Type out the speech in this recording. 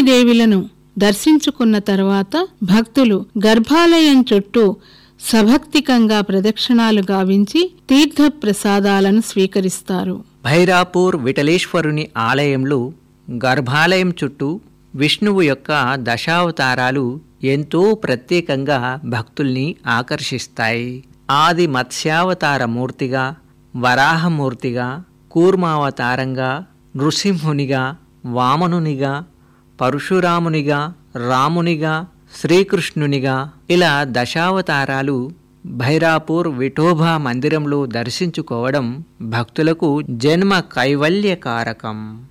లక్ష్మీదేవిలను దర్శించుకున్న తర్వాత భక్తులు గర్భాలయం చుట్టూ సభక్తికంగా ప్రదక్షిణాలు గావించి తీర్థ ప్రసాదాలను స్వీకరిస్తారు భైరాపూర్ విఠలేశ్వరుని ఆలయంలో గర్భాలయం చుట్టూ విష్ణువు యొక్క దశావతారాలు ఎంతో ప్రత్యేకంగా భక్తుల్ని ఆకర్షిస్తాయి ఆది మత్స్యావతార మూర్తిగా వరాహమూర్తిగా కూర్మావతారంగా నృసింహునిగా వామనునిగా పరశురామునిగా రామునిగా శ్రీకృష్ణునిగా ఇలా దశావతారాలు భైరాపూర్ విఠోబా మందిరంలో దర్శించుకోవడం భక్తులకు జన్మ కైవల్యకారకం